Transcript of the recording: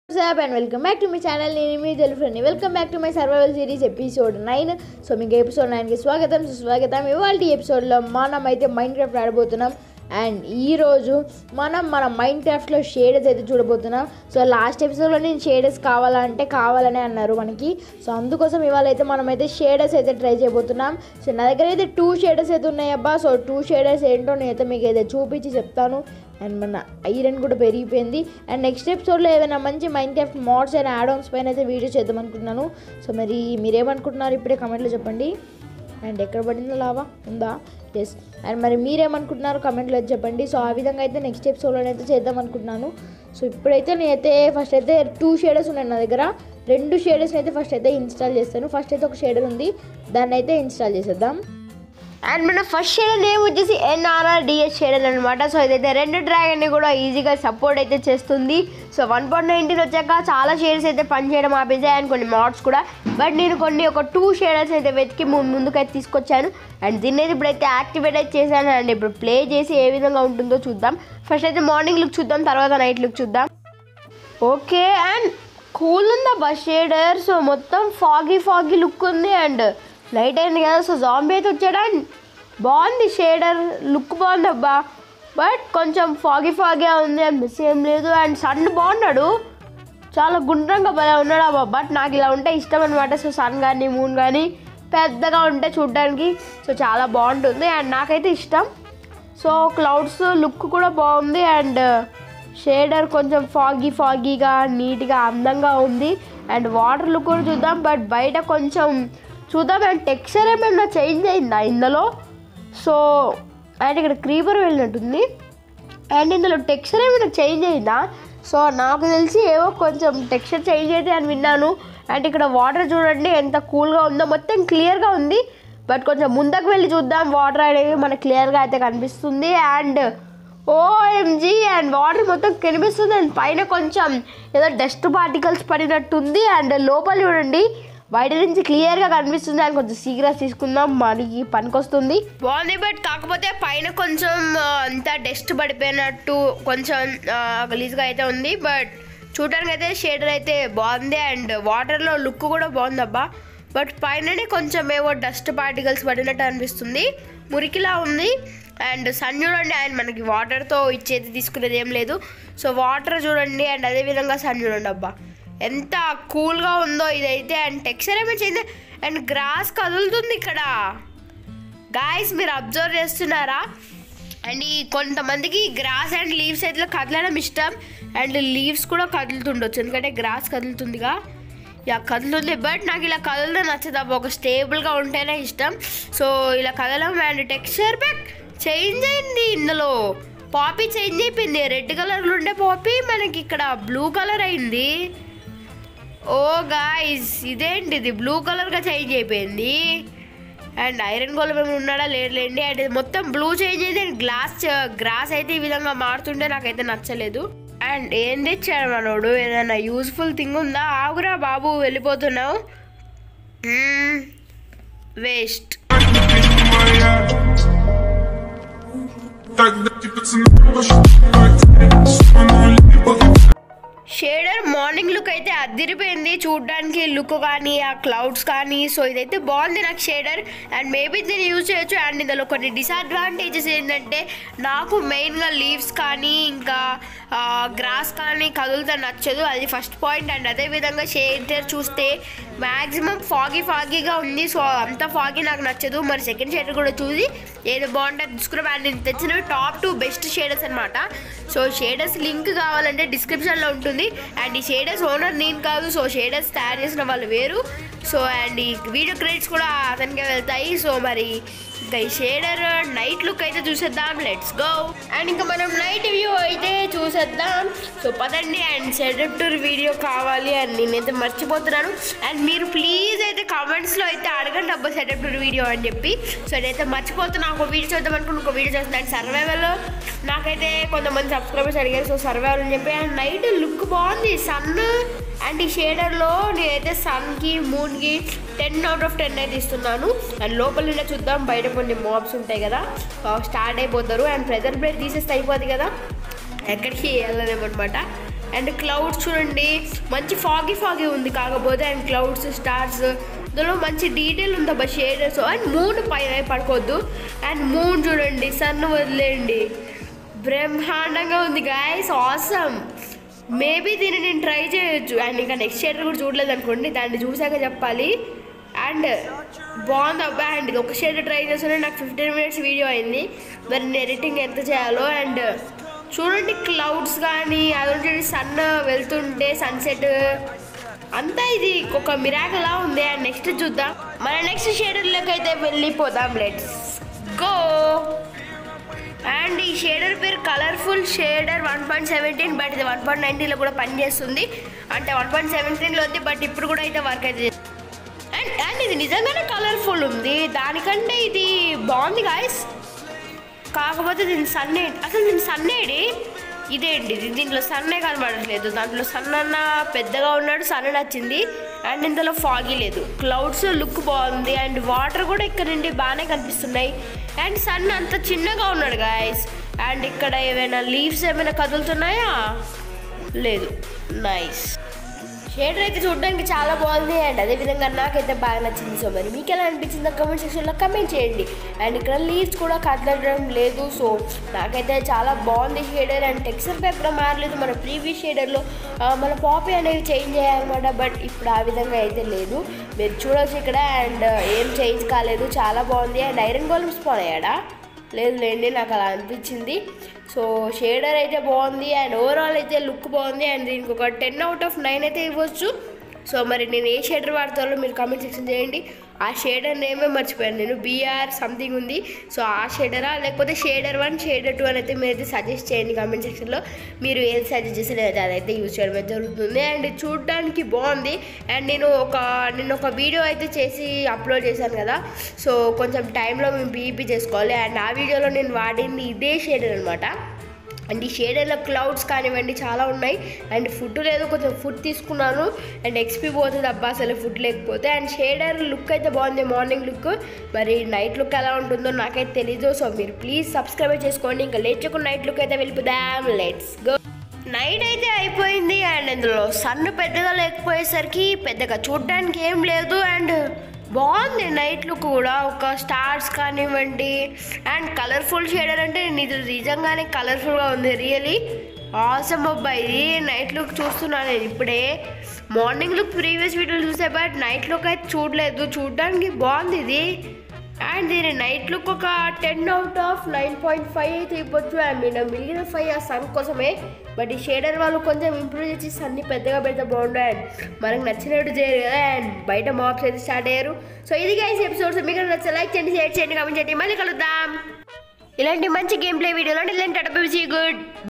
WhatsApp and welcome back to my channel నేను మీ తెలుఫ్రెండ్ welcome back to my survival series episode nine so మీకు episode నైన్కి స్వాగతం సుస్వాగతం ఇవాళ ఎపిసోడ్లో మనం అయితే మైండ్ క్రాఫ్ట్ ఆడబోతున్నాం అండ్ ఈరోజు మనం మన మైండ్ క్రాఫ్ట్లో షేడర్స్ అయితే చూడబోతున్నాం సో లాస్ట్ ఎపిసోడ్లో నేను షేడర్స్ కావాలంటే కావాలనే అన్నారు మనకి సో అందుకోసం ఇవాళ అయితే మనం అయితే షేడర్స్ అయితే ట్రై చేయబోతున్నాం సో నా దగ్గర అయితే టూ షేడర్స్ అయితే ఉన్నాయి అబ్బా సో టూ షేడర్స్ ఏంటో నేనైతే మీకు అయితే చూపించి చెప్తాను అండ్ మన ఐరన్ కూడా పెరిగిపోయింది అండ్ నెక్స్ట్ ఎపిసోడ్లో ఏదైనా మంచి Minecraft mods and addons పైన అయితే వీడియో చేద్దాం అనుకుంటున్నాను సో మరి మీరేమనుకుంటున్నారు ఇప్పుడే కమెంట్లో చెప్పండి అండ్ ఎక్కడ పడిందో లావా ఉందా ఎస్ అండ్ మరి మీరేమనుకుంటున్నారు కమెంట్లో అయితే చెప్పండి సో ఆ విధంగా అయితే నెక్స్ట్ ఎపిసోడ్లో అయితే చేద్దాం అనుకుంటున్నాను సో ఇప్పుడైతే నేనైతే ఫస్ట్ అయితే టూ షేడర్స్ ఉన్నాయి నా దగ్గర రెండు షేడర్స్ని అయితే ఫస్ట్ అయితే ఇన్స్టాల్ చేస్తాను ఫస్ట్ అయితే ఒక షేడర్ ఉంది దాన్ని అయితే ఇన్స్టాల్ చేసేద్దాం అండ్ మన ఫస్ట్ షేడర్ నేమ్ వచ్చేసి ఎన్ఆర్ఆర్ డిఎస్ షేడర్ అనమాట సో ఇదైతే రెండు డ్రాగన్ని కూడా ఈజీగా సపోర్ట్ అయితే చేస్తుంది సో వన్ పాయింట్ నైన్టీన్ వచ్చాక చాలా షేడర్స్ అయితే పనిచేయడం ఆపేసాయి అండ్ కొన్ని మోడ్స్ కూడా బట్ నేను కొన్ని ఒక టూ షేడర్స్ అయితే వెతికి ము- ముందుకైతే తీసుకొచ్చాను అండ్ దీన్ని అయితే ఇప్పుడైతే యాక్టివేట్ అయితే చేశాను అండ్ ఇప్పుడు ప్లే చేసి ఏ విధంగా ఉంటుందో చూద్దాం ఫస్ట్ అయితే మార్నింగ్ లుక్ చూద్దాం తర్వాత నైట్ లుక్ చూద్దాం ఓకే అండ్ కూల్ ఉంది అబ్బా షేడర్ సో మొత్తం ఫాగీ ఫాగీ లుక్ ఉంది అండ్ లైట్ అయింది కదా సో జాంబీ అయితే వచ్చాడు అండ్ బాగుంది షేడర్ లుక్ బాగుంది అబ్బా బట్ కొంచెం ఫాగీ ఫాగీ ఉంది అండ్ మిస్ ఏం లేదు అండ్ సన్ బాగున్నాడు చాలా గుండ్రంగా భలే ఉన్నాడు అబ్బా బట్ నాకు ఇలా ఉంటే ఇష్టం అనమాట సో సన్ కానీ మూన్ కానీ పెద్దగా ఉంటే చూడడానికి సో చాలా బాగుంటుంది అండ్ నాకైతే ఇష్టం సో క్లౌడ్స్ లుక్ కూడా బాగుంది అండ్ షేడర్ కొంచెం ఫాగీ ఫాగీగా నీట్గా అందంగా ఉంది అండ్ వాటర్ లుక్ కూడా చూద్దాం బట్ బయట కొంచెం చూద్దాం అండ్ టెక్స్చర్ ఏమైనా చేంజ్ అయిందా ఇందులో సో అండ్ ఇక్కడ క్రీపర్ వెళ్ళినట్టుంది అండ్ ఇందులో టెక్స్చర్ ఏమైనా చేంజ్ అయిందా సో నాకు తెలిసి ఏవో కొంచెం టెక్స్చర్ చేంజ్ అయితే అని విన్నాను అండ్ ఇక్కడ వాటర్ చూడండి ఎంత కూల్గా ఉందో మొత్తం క్లియర్గా ఉంది బట్ కొంచెం ముందుకు వెళ్ళి చూద్దాం వాటర్ అనేది మనకు క్లియర్గా అయితే కనిపిస్తుంది అండ్ ఓఎంజీ అండ్ వాటర్ మొత్తం కనిపిస్తుంది అండ్ పైన కొంచెం ఏదో డస్ట్ పార్టికల్స్ పడినట్టుంది అండ్ లోపల చూడండి బయట నుంచి క్లియర్గా కనిపిస్తుంది అండ్ కొంచెం సీక్రెట్ తీసుకుందాం మనకి పనికొస్తుంది బాగుంది బట్ కాకపోతే పైన కొంచెం ఆ, అంతా డస్ట్ పడిపోయినట్టు కొంచెం గలీజ్గా అయితే ఉంది బట్ చూడడానికి అయితే షేడర్ అయితే బాగుంది అండ్ వాటర్లో లుక్ కూడా బాగుంది అబ్బా బట్ పైననే కొంచెం ఏవో డస్ట్ పార్టికల్స్ పడినట్టు అనిపిస్తుంది మురికిలా ఉంది అండ్ సన్ చూడండి అండ్ మనకి వాటర్తో ఇచ్చేది తీసుకునేది ఏం లేదు సో వాటర్ చూడండి అండ్ అదేవిధంగా సన్ చూడండి అబ్బా ఎంత కూల్గా ఉందో ఇదైతే అండ్ టెక్స్చర్ ఏమో చేంజ్ అండ్ గ్రాస్ కదులుతుంది ఇక్కడ గాయస్ మీరు అబ్జర్వ్ చేస్తున్నారా అండ్ ఈ కొంతమందికి గ్రాస్ అండ్ లీవ్స్ అయితే కదలడం ఇష్టం అండ్ లీవ్స్ కూడా కదులుతుండొచ్చు ఎందుకంటే గ్రాస్ కదులుతుందిగా యా కదులుతుంది బట్ నాకు ఇలా కదలడం నచ్చదు అబ్బా ఒక స్టేబుల్గా ఉంటేనే ఇష్టం సో ఇలా కదలం అండ్ టెక్స్చర్ బ్యాక్ చేంజ్ అయింది ఇందులో పాపీ చేంజ్ అయిపోయింది రెడ్ కలర్లో ఉండే పాపీ మనకి ఇక్కడ బ్లూ కలర్ అయింది ఓ గాయస్ ఇదేంటి ఇది బ్లూ కలర్గా చేంజ్ అయిపోయింది అండ్ ఐరన్ గోల్డ్ మేము ఉన్నాడా లేదులేండి అండ్ ఇది మొత్తం బ్లూ చేంజ్ అయితే గ్లాస్ గ్రాస్ అయితే ఈ విధంగా మారుతుంటే నాకైతే నచ్చలేదు అండ్ ఏం తెచ్చాడు మనోడు ఏదైనా యూస్ఫుల్ థింగ్ ఉందా ఆగురా బాబు వెళ్ళిపోతున్నావు వేస్ట్ Так, да, типа, цена, షేడర్ మార్నింగ్ లుక్ అయితే అదిరిపోయింది చూడడానికి లుక్ కానీ ఆ క్లౌడ్స్ కానీ సో ఇదైతే బాగుంది నాకు షేడర్ అండ్ మేబీ దీన్ని యూజ్ చేయొచ్చు అండ్ ఇందులో కొన్ని డిసడ్వాంటేజెస్ ఏంటంటే నాకు మెయిన్గా లీవ్స్ కానీ ఇంకా గ్రాస్ కానీ కదులుతా నచ్చదు అది ఫస్ట్ పాయింట్ అండ్ అదేవిధంగా షేడర్ చూస్తే మ్యాక్సిమం ఫాగీ ఫాగీగా ఉంది సో అంత ఫాగీ నాకు నచ్చదు మరి సెకండ్ షేడర్ కూడా చూసి ఏది బాగుంటుంది తీసుకున్నాం అండ్ నేను తెచ్చినవి టాప్ టూ బెస్ట్ షేడర్స్ అనమాట సో షేడర్స్ లింక్ కావాలంటే డిస్క్రిప్షన్లో ఉంటుంది అండ్ ఈ షేడర్స్ ఓనర్ నేను కాదు సో షేడర్స్ తయారు చేసిన వాళ్ళు వేరు సో అండ్ ఈ వీడియో క్రెడిట్స్ కూడా అతనికే వెళ్తాయి సో మరి ఇంకా ఈ షేడర్ నైట్ లుక్ అయితే చూసేద్దాం లెట్స్ గో అండ్ ఇంకా మనం నైట్ వ్యూ అయితే చూసేద్దాం సో పదండి అండ్ షెడర్ టూర్ వీడియో కావాలి అని నేనైతే మర్చిపోతున్నాను అండ్ మీరు ప్లీజ్ అయితే కామెంట్స్లో అయితే అడగండి అబ్బా సెటప్ టూర్ వీడియో అని చెప్పి సో నేనైతే మర్చిపోతున్నా ఒక వీడియో చేద్దాం అనుకుని ఒక వీడియో చేస్తున్నాను అండ్ సర్వైవల్ నాకైతే కొంతమంది సబ్స్క్రైబర్స్ అడిగారు సో సర్వైవల్ అని చెప్పి అండ్ నైట్ లుక్ బాగుంది సన్ అండ్ ఈ షేడర్లో నేనైతే సన్కి మూన్కి టెన్ అవుట్ ఆఫ్ టెన్ అయితే ఇస్తున్నాను అండ్ లోపల నుండే చూద్దాం బయట కొన్ని మాబ్స్ ఉంటాయి కదా స్టార్ట్ అయిపోతారు అండ్ ప్రెజర్ బ్రేక్ తీసేస్తే అయిపోద్ది కదా ఎక్కడికి వెళ్ళలేమన్నమాట అండ్ క్లౌడ్స్ చూడండి మంచి ఫాగీ ఫాగీ ఉంది కాకపోతే అండ్ క్లౌడ్స్ స్టార్స్ ఇందులో మంచి డీటెయిల్ ఉంది అబ్బా షేడర్స్ అండ్ మూన్ పైన పడుకోవద్దు అండ్ మూన్ చూడండి సన్ వదిలేయండి బ్రహ్మాండంగా ఉంది గాయస్ ఆసమ్ మేబీ దీన్ని నేను ట్రై చేయొచ్చు అండ్ ఇంకా నెక్స్ట్ షేడర్ కూడా చూడలేదు అనుకోండి దాన్ని చూసాక చెప్పాలి అండ్ బాగుంది అబ్బా అండ్ ఇది ఒక షేడ్ ట్రై చేస్తూనే నాకు ఫిఫ్టీన్ మినిట్స్ వీడియో అయింది మరి నేను ఎడిటింగ్ ఎంత చేయాలో అండ్ చూడండి క్లౌడ్స్ కానీ అదొకటి సన్ వెళ్తుంటే సన్సెట్ అంతా ఇది ఒక మిరాకలా ఉంది అండ్ నెక్స్ట్ చూద్దాం మన నెక్స్ట్ షేడర్లోకి అయితే వెళ్ళిపోదాం లెట్స్ గో అండ్ ఈ షేడర్ పేరు colourful shader one point seventeen but ఇది వన్ పాయింట్ నైన్టీన్లో కూడా పనిచేస్తుంది అంటే వన్ పాయింట్ సెవెంటీన్లో ఉంది బట్ ఇప్పుడు కూడా అయితే వర్క్ అయితే చేస్తుంది. అండ్ అండ్ ఇది నిజంగానే కలర్ఫుల్ ఉంది దానికంటే ఇది బాగుంది గాయస్ కాకపోతే దీని సన్నే అసలు దీని సన్నేడి ఇదేంటి ఇది దీంట్లో సన్నే కనబడట్లేదు దాంట్లో సన్ అన్న పెద్దగా ఉన్నాడు సన్ నచ్చింది అండ్ ఇందులో ఫాగీ లేదు క్లౌడ్స్ లుక్ బాగుంది అండ్ వాటర్ కూడా ఇక్కడ నుండి బాగానే కనిపిస్తున్నాయి అండ్ సన్ అంత చిన్నగా ఉన్నాడు గాయస్ అండ్ ఇక్కడ ఏమైనా లీవ్స్ ఏమైనా కదులుతున్నాయా లేదు నైస్ షేడర్ అయితే చూడడానికి చాలా బాగుంది అండ్ అదేవిధంగా నాకైతే బాగా నచ్చింది సో మరి మీకు ఎలా అనిపించిందో కమెంట్ సెక్షన్లో కమెంట్ చేయండి అండ్ ఇక్కడ లీవ్స్ కూడా కదలడం లేదు సో నాకైతే చాలా బాగుంది షేడర్ అండ్ టెక్స్చర్ పేపర్ మారలేదు మన ప్రీవియస్ షేడర్లో మన పాపీ అనేది చేంజ్ చేయాలన్నమాట బట్ ఇప్పుడు ఆ విధంగా అయితే లేదు మీరు చూడవచ్చు ఇక్కడ అండ్ ఏం చేంజ్ కాలేదు చాలా బాగుంది అండ్ ఐరన్ గోల్మ్ స్పాన్ అయ్యాడా లేదు లేండి నాకు అలా అనిపించింది సో షేడర్ అయితే బాగుంది అండ్ ఓవరాల్ అయితే లుక్ బాగుంది అండ్ దీనికి ఒక టెన్ అవుట్ ఆఫ్ నైన్ అయితే ఇవ్వచ్చు సో మరి నేను ఏ షేడర్ వాడతానో మీరు కామెంట్ సెక్షన్ చేయండి ఆ షేడర్ నేమే మర్చిపోయాను నేను బీఆర్ సంథింగ్ ఉంది సో ఆ షేడరా లేకపోతే షేడర్ వన్ షేడర్ టూ అని అయితే మీరు అయితే సజెస్ట్ చేయండి కామెంట్ సెక్షన్లో మీరు ఏది సజెస్ట్ చేస్తే నేను అదైతే యూజ్ చేయడం అయితే జరుగుతుంది అండ్ చూడడానికి బాగుంది అండ్ నేను ఒక నేను ఒక వీడియో అయితే చేసి అప్లోడ్ చేశాను కదా సో కొంచెం టైంలో మేము బీఈపీ చేసుకోవాలి అండ్ ఆ వీడియోలో నేను వాడింది ఇదే షేడర్ అనమాట అండ్ ఈ షేడర్లో క్లౌడ్స్ కానివ్వండి చాలా ఉన్నాయి అండ్ ఫుడ్ లేదు కొంచెం ఫుడ్ తీసుకున్నాను అండ్ ఎక్స్పీ పోతుంది అబ్బా అసలు ఫుడ్ లేకపోతే అండ్ షేడర్ లుక్ అయితే బాగుంది మార్నింగ్ లుక్ మరి నైట్ లుక్ ఎలా ఉంటుందో నాకైతే తెలీదు సో మీరు ప్లీజ్ సబ్స్క్రైబ్ చేసుకోండి ఇంకా లేచకుండా నైట్ లుక్ అయితే వెళ్ళిపోదాం లెట్స్ గో నైట్ అయితే అయిపోయింది అండ్ ఇందులో సన్ పెద్దగా లేకపోయేసరికి పెద్దగా చూడడానికి ఏం లేదు అండ్ బాగుంది నైట్ లుక్ కూడా ఒక స్టార్స్ కానివ్వండి అండ్ కలర్ఫుల్ షేడర్ అంటే ఇది నిజంగానే కలర్ఫుల్గా ఉంది రియలీ ఆసమ్ అబ్బాయి ఇది నైట్ లుక్ చూస్తున్నాను నేను ఇప్పుడే మార్నింగ్ లుక్ ప్రీవియస్ వీడియోలు చూసే బట్ నైట్ లుక్ అయితే చూడలేదు చూడడానికి బాగుంది ఇది అండ్ దీని నైట్ లుక్ ఒక ten out of nine point five అయితే ఇవ్వచ్చు అండ్ నేను మిగిలిన ఫైవ్ ఆ సన్ కోసమే బట్ ఈ షేడర్ వాళ్ళు కొంచెం ఇంప్రూవ్ చేసి సన్ని పెద్దగా పెడితే బాగుండు అండ్ మనకు నచ్చినట్టు చేయరు కదా అండ్ బయట మాప్స్ అయితే స్టార్ట్ అయ్యారు సో ఇది గైస్ ఎపిసోడ్స్ మీకు నచ్చ లైక్ చేయండి షేర్ చేయండి కామెంట్ చేయండి మళ్ళీ కలుద్దాం ఇలాంటి మంచి గేమ్ ప్లే వీడియోలో ఇలాంటి గుడ్